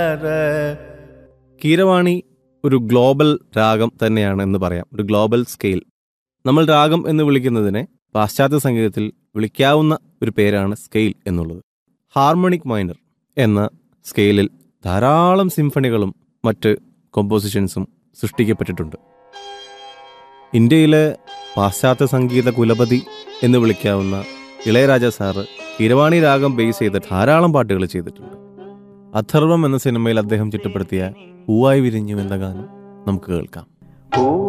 കീരവാണി ഒരു ഗ്ലോബൽ രാഗം തന്നെയാണ് എന്ന് പറയാം ഒരു ഗ്ലോബൽ സ്കെയിൽ നമ്മൾ രാഗം എന്ന് വിളിക്കുന്നതിനെ പാശ്ചാത്യ സംഗീതത്തിൽ വിളിക്കാവുന്ന ഒരു പേരാണ് സ്കെയിൽ എന്നുള്ളത് ഹാർമോണിക് മൈനർ എന്ന സ്കെയിലിൽ ധാരാളം സിംഫണികളും മറ്റ് കോമ്പോസിഷൻസും സൃഷ്ടിക്കപ്പെട്ടിട്ടുണ്ട് ഇന്ത്യയിലെ പാശ്ചാത്യ സംഗീത കുലപതി എന്ന് വിളിക്കാവുന്ന ഇളയരാജ സാറ് കിരവാണി രാഗം ബേസ് ചെയ്ത് ധാരാളം പാട്ടുകൾ ചെയ്തിട്ടുണ്ട് അഥർവം എന്ന സിനിമയിൽ അദ്ദേഹം ചിട്ടപ്പെടുത്തിയ പൂവായി വിരിഞ്ഞു എന്ന ഗാനം നമുക്ക് കേൾക്കാം പൂവായി